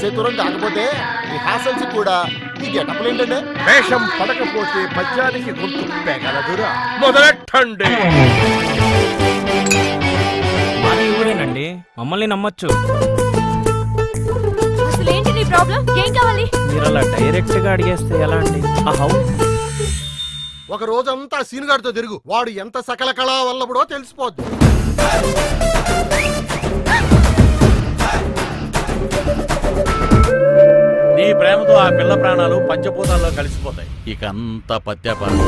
చతురం కాకపోతే ఈ హాసల్స్ కూడా ఈ గెటప్లు ఏంటంటే వేషం పడకపోతే పద్యానికి గొంతు పెగలదురా మొదలెట్టండి మాది ఈ ఊరేనండి మమ్మల్ని నమ్మొచ్చు అసలు ఏంటి నీ ప్రాబ్లం ఏం కావాలి మీరు అలా డైరెక్ట్ గా అడిగేస్తే ఎలా అండి అహౌ ఒక రోజంతా సీనుగాడితో తిరుగు వాడు ఎంత సకల కళా వల్లబడో తెలిసిపోద్ది నీ ప్రేమతో ఆ పిల్ల ప్రాణాలు పంచభూతాల్లో కలిసిపోతాయి ఇక అంతా పత్యాపారం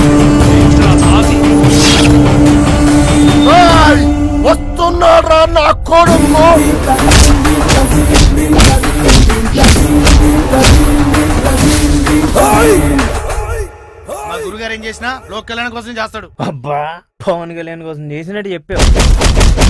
వస్తున్నాడ్రా నా కొడుకు మా గురుగారు ఏం చేసినా లోక్ కళ్యాణం కోసం చేస్తాడు అబ్బా పవన్ కళ్యాణ్ కోసం చేసినట్టు చెప్పావు